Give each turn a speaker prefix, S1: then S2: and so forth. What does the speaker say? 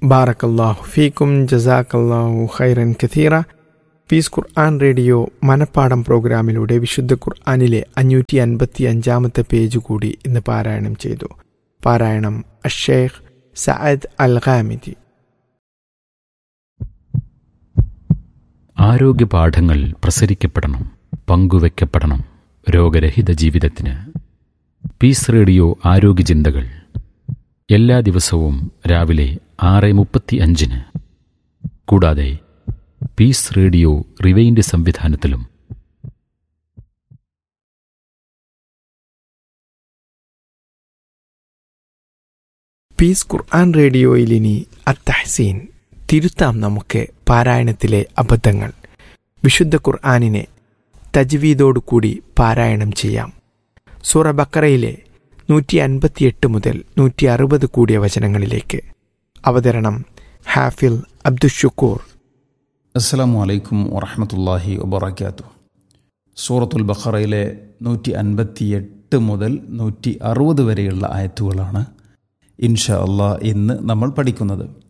S1: ബാറക്കല്ലാഹു ഫീക്കും ജസാക്കല്ലാഹു ഖൈറൻ കഥീറ പീസ് ഖുർആൻ റേഡിയോ മനപ്പാടം പ്രോഗ്രാമിലൂടെ വിശുദ്ധ ഖുർആനിലെ അഞ്ഞൂറ്റി അൻപത്തി അഞ്ചാമത്തെ പേജ് കൂടി ഇന്ന് പാരായണം ചെയ്തു പാരായണം അഷേഖ് സഅദ് അൽ ഖാമിദി
S2: ആരോഗ്യ പാഠങ്ങൾ പ്രസരിക്കപ്പെടണം പങ്കുവെക്കപ്പെടണം രോഗരഹിത ജീവിതത്തിന് പീസ് റേഡിയോ ആരോഗ്യ ചിന്തകൾ എല്ലാ ദിവസവും രാവിലെ ആറ് മുപ്പത്തി അഞ്ചിന് കൂടാതെ പീസ് റേഡിയോ റിവൈൻഡ് സംവിധാനത്തിലും
S1: പീസ് ഖുർആൻ റേഡിയോയിൽ ഇനി അത്തഹസീൻ തിരുത്താം നമുക്ക് പാരായണത്തിലെ അബദ്ധങ്ങൾ വിശുദ്ധ ഖുർആാനിനെ തജ്വീദോടുകൂടി പാരായണം ചെയ്യാം സൂറ ബക്കറയിലെ നൂറ്റി അൻപത്തിയെട്ട് മുതൽ നൂറ്റി അറുപത് കൂടിയ വചനങ്ങളിലേക്ക് അവതരണം ഹാഫിൽ അബ്ദുഷുക്കൂർ
S3: അസ്സലാമു അലൈക്കും വറഹമത്തല്ലാഹി വബർക്കാത്തു സൂറത്തുൽ ബഖറയിലെ നൂറ്റി അൻപത്തിയെട്ട് മുതൽ നൂറ്റി അറുപത് വരെയുള്ള ആയത്തുകളാണ് ഇൻഷാ അള്ളാഹ് ഇന്ന് നമ്മൾ പഠിക്കുന്നത്